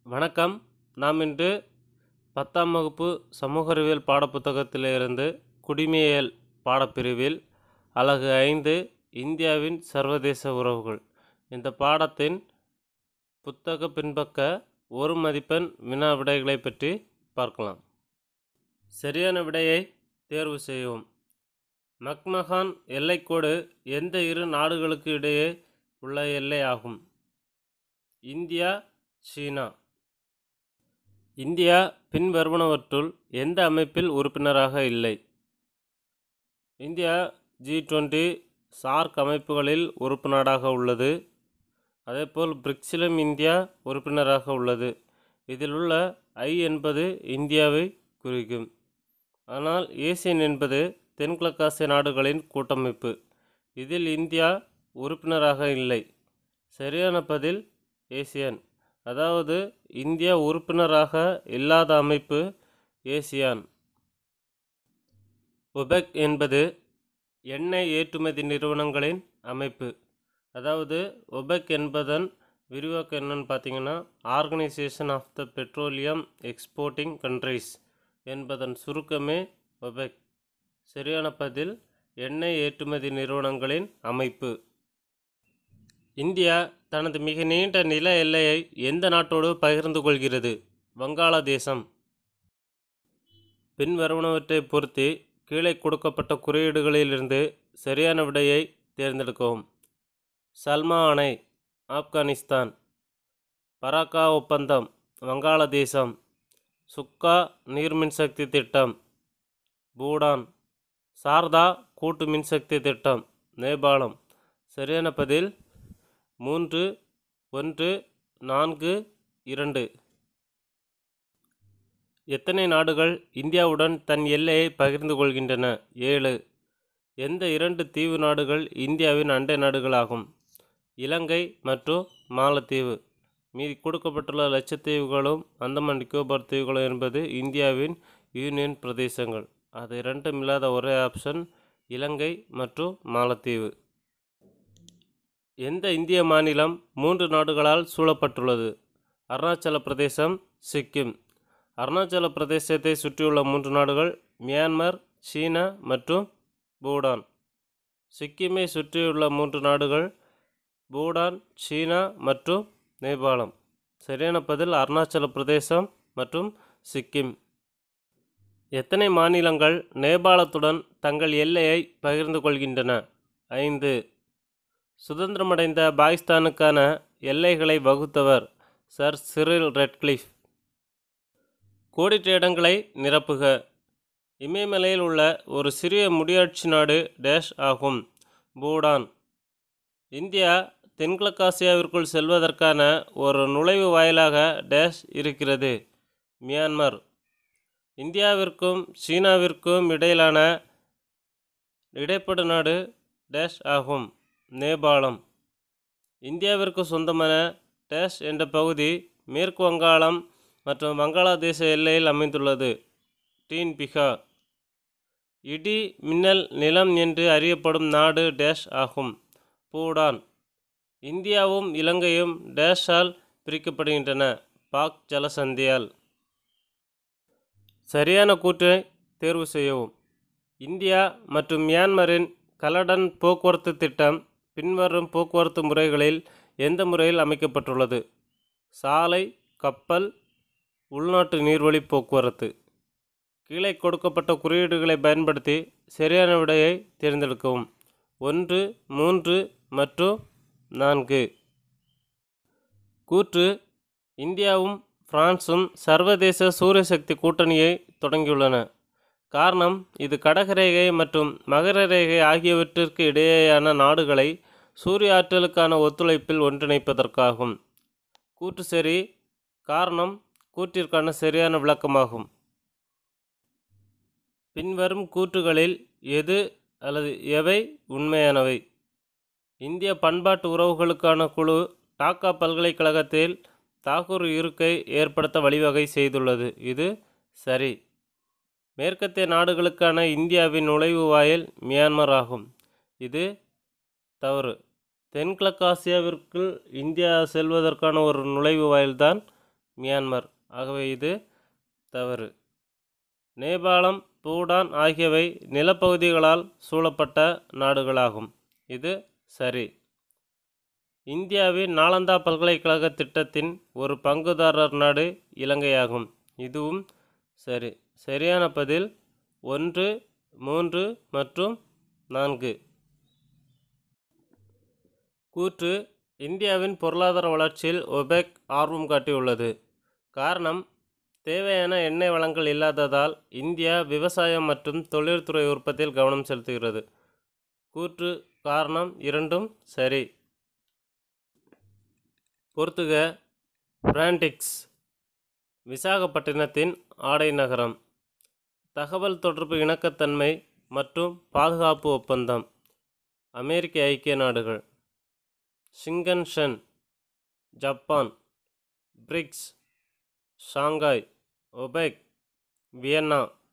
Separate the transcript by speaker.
Speaker 1: வணக்கம் நாம் இன்று பத்தாம் வகுப்பு சமூக அறிவியல் பாடப்புத்தகத்திலிருந்து குடிமையியல் பாடப்பிரிவில் அலகு ஐந்து இந்தியாவின் சர்வதேச உறவுகள் இந்த பாடத்தின் புத்தக பின்பக்க ஒரு மதிப்பெண் வினா விடைகளை பற்றி பார்க்கலாம் சரியான விடையை தேர்வு செய்யவும் மக்மகான் எல்லைக்கோடு எந்த இரு நாடுகளுக்கு இடையே உள்ள எல்லை ஆகும் இந்தியா சீனா இந்தியா பின்வருவனவற்றுள் எந்த அமைப்பில் உறுப்பினராக இல்லை இந்தியா ஜி டுவெண்ட்டி சார்க் அமைப்புகளில் உறுப்பினராக உள்ளது அதேபோல் பிரிக்ஸிலும் இந்தியா உறுப்பினராக உள்ளது இதில் உள்ள ஐ என்பது இந்தியாவை குறிக்கும் ஆனால் ஏசியன் என்பது தென்கிழக்காசிய நாடுகளின் கூட்டமைப்பு இதில் இந்தியா உறுப்பினராக இல்லை சரியான பதில் ஏசியன் அதாவது இந்தியா உறுப்பினராக இல்லாத அமைப்பு ஏசியான் ஒபெக் என்பது எண்ணெய் ஏற்றுமதி நிறுவனங்களின் அமைப்பு அதாவது ஒபெக் என்பதன் விரிவாக்கம் என்னன்னு பார்த்தீங்கன்னா organisation of the petroleum exporting countries என்பதன் சுருக்கமே ஒபெக் சரியான பதில் எண்ணெய் ஏற்றுமதி நிறுவனங்களின் அமைப்பு இந்தியா தனது மிக நீண்ட நில எல்லையை எந்த நாட்டோடு பகிர்ந்து கொள்கிறது வங்காளதேசம் பின்வருவனவற்றை பொறுத்து கீழே கொடுக்கப்பட்ட குறியீடுகளிலிருந்து சரியான விடையை தேர்ந்தெடுக்கவும் சல்மா அணை ஆப்கானிஸ்தான் பராக்கா ஒப்பந்தம் வங்காளதேசம் சுக்கா நீர் மின்சக்தி திட்டம் பூடான் சாரதா கூட்டு மின்சக்தி திட்டம் நேபாளம் சரியான பதில் மூன்று ஒன்று நான்கு இரண்டு எத்தனை நாடுகள் இந்தியாவுடன் தன் எல்லையை பகிர்ந்து கொள்கின்றன ஏழு எந்த இரண்டு தீவு நாடுகள் இந்தியாவின் அண்டை நாடுகளாகும் இலங்கை மற்றும் மாலத்தீவு மீதி கொடுக்கப்பட்டுள்ள லட்சத்தீவுகளும் அந்தமான் நிக்கோபார் தீவுகளும் என்பது இந்தியாவின் யூனியன் பிரதேசங்கள் அது இரண்டும் இல்லாத ஒரே ஆப்ஷன் இலங்கை மற்றும் மாலத்தீவு எந்த இந்திய மாநிலம் மூன்று நாடுகளால் சூழப்பட்டுள்ளது அருணாச்சல பிரதேசம் சிக்கிம் அருணாச்சல பிரதேசத்தை சுற்றியுள்ள மூன்று நாடுகள் மியான்மர் சீனா மற்றும் பூடான் சிக்கிமை சுற்றியுள்ள மூன்று நாடுகள் பூடான் சீனா மற்றும் நேபாளம் சரியான பதில் அருணாச்சல பிரதேசம் மற்றும் சிக்கிம் எத்தனை மாநிலங்கள் நேபாளத்துடன் தங்கள் எல்லையை பகிர்ந்து கொள்கின்றன ஐந்து சுதந்திரமடைந்த பாகிஸ்தானுக்கான எல்லைகளை வகுத்தவர் சர் சிரில் ரெட்க்ளிஃப் கோடிட்ட இடங்களை நிரப்புக இமயமலையில் உள்ள ஒரு சிறிய முடியாட்சி நாடு டேஷ் ஆகும் பூடான் இந்தியா தென்கிழக்காசியாவிற்குள் செல்வதற்கான ஒரு நுழைவு வாயிலாக டேஷ் இருக்கிறது மியான்மர் இந்தியாவிற்கும் சீனாவிற்கும் இடையிலான இடைப்படு நாடு டேஷ் ஆகும் நேபாளம் இந்தியாவிற்கு சொந்தமான டேஷ் என்ற பகுதி மேற்கு வங்காளம் மற்றும் வங்காளதேச எல்லையில் அமைந்துள்ளது டீன் பிகார் இடி மின்னல் நிலம் என்று அறியப்படும் நாடு டேஷ் ஆகும் பூடான் இந்தியாவும் இலங்கையும் டேஷால் பிரிக்கப்படுகின்றன பாக் ஜலசந்தியால் சரியான கூற்றை தேர்வு செய்யவும் இந்தியா மற்றும் மியான்மரின் கலடன் போக்குவரத்து திட்டம் பின்வரும் போக்குவரத்து முறைகளில் எந்த முறையில் அமைக்கப்பட்டுள்ளது சாலை கப்பல் உள்நாட்டு நீர்வழி போக்குவரத்து கீழே கொடுக்கப்பட்ட குறியீடுகளை பயன்படுத்தி சரியான விடையை தேர்ந்தெடுக்கவும் ஒன்று மூன்று மற்றும் நான்கு கூற்று இந்தியாவும் பிரான்சும் சர்வதேச சூரிய சக்தி கூட்டணியை தொடங்கியுள்ளன காரணம் இது கடகரேகை மற்றும் மகர ரேகை ஆகியவற்றிற்கு இடையேயான நாடுகளை சூரிய ஆற்றலுக்கான ஒத்துழைப்பில் ஒன்றிணைப்பதற்காகும் கூற்று சரி காரணம் கூற்றிற்கான சரியான விளக்கமாகும் பின்வரும் கூற்றுகளில் எது அல்லது எவை உண்மையானவை இந்திய பண்பாட்டு உறவுகளுக்கான குழு டாக்கா பல்கலைக்கழகத்தில் தாகூர் இருக்கை ஏற்படுத்த வழிவகை செய்துள்ளது இது சரி மேற்கத்திய நாடுகளுக்கான இந்தியாவின் நுழைவு வாயில் மியான்மர் ஆகும் இது தவறு தென்கிழக்காசியாவிற்குள் இந்தியா செல்வதற்கான ஒரு நுழைவு வாயில்தான் மியான்மர் ஆகவே இது தவறு நேபாளம் பூடான் ஆகியவை நிலப்பகுதிகளால் சூழப்பட்ட நாடுகளாகும் இது சரி இந்தியாவின் நாலந்தா பல்கலைக்கழக திட்டத்தின் ஒரு பங்குதாரர் நாடு இலங்கையாகும் இதுவும் சரி சரியான பதில் ஒன்று மூன்று மற்றும் நான்கு கூற்று இந்தியாவின் பொருளாதார வளர்ச்சியில் ஒபெக் ஆர்வம் காட்டியுள்ளது காரணம் தேவையான எண்ணெய் வளங்கள் இல்லாததால் இந்தியா விவசாயம் மற்றும் தொழில்துறை உற்பத்தியில் கவனம் செலுத்துகிறது கூற்று காரணம் இரண்டும் சரி பொறுத்துக பிராண்டிக்ஸ் விசாகப்பட்டினத்தின் ஆடை நகரம் தகவல் தொடர்பு இணக்கத்தன்மை மற்றும் பாதுகாப்பு ஒப்பந்தம் அமெரிக்க ஐக்கிய நாடுகள் Shinkansen Japan BRICS Shanghai OPEC Vienna